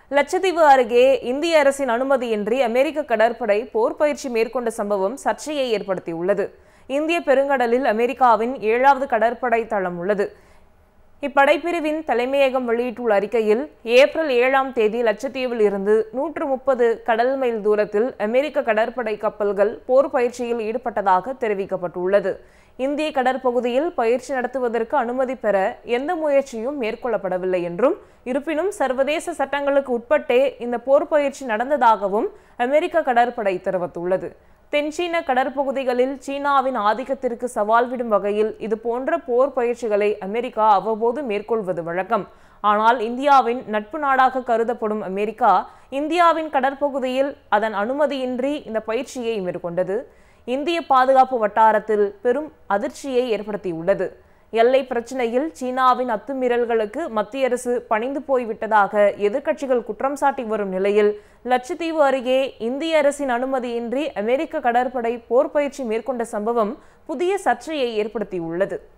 லட்சத்தீவு அருகே இந்திய அரசின் அனுமதியின்றி அமெரிக்க கடற்படை போர் பயிற்சி மேற்கொண்ட சம்பவம் சர்ச்சையை ஏற்படுத்தியுள்ளது இந்திய பெருங்கடலில் அமெரிக்காவின் ஏழாவது கடற்படை தளம் உள்ளது இப்படைப்பிரிவின் தலைமையகம் வெளியிட்டுள்ள அறிக்கையில் ஏப்ரல் ஏழாம் தேதி லட்சத்தீவில் இருந்து நூற்று முப்பது கடல் மைல் தூரத்தில் அமெரிக்க கடற்படை கப்பல்கள் போர் பயிற்சியில் ஈடுபட்டதாக தெரிவிக்கப்பட்டுள்ளது இந்திய கடற்பகுதியில் பயிற்சி நடத்துவதற்கு அனுமதி பெற எந்த முயற்சியும் மேற்கொள்ளப்படவில்லை என்றும் இருப்பினும் சர்வதேச சட்டங்களுக்கு உட்பட்டே இந்த போர் பயிற்சி நடந்ததாகவும் அமெரிக்க கடற்படை தெரிவித்துள்ளது தென்சீன கடற்பகுதிகளில் சீனாவின் ஆதிக்கத்திற்கு சவால் விடும் வகையில் இது போன்ற போர் பயிற்சிகளை அமெரிக்கா அவ்வப்போது மேற்கொள்வது வழக்கம் ஆனால் இந்தியாவின் நட்பு நாடாக கருதப்படும் அமெரிக்கா இந்தியாவின் கடற்பகுதியில் அதன் அனுமதியின்றி இந்த பயிற்சியை மேற்கொண்டது இந்திய பாதுகாப்பு வட்டாரத்தில் பெரும் அதிர்ச்சியை ஏற்படுத்தியுள்ளது எல்லை பிரச்சினையில் சீனாவின் அத்துமீறல்களுக்கு மத்திய அரசு பணிந்து போய்விட்டதாக எதிர்க்கட்சிகள் குற்றம் சாட்டி வரும் நிலையில் லட்சத்தீவு அருகே இந்திய அரசின் அனுமதியின்றி அமெரிக்க கடற்படை போர் பயிற்சி மேற்கொண்ட சம்பவம் புதிய சர்ச்சையை ஏற்படுத்தியுள்ளது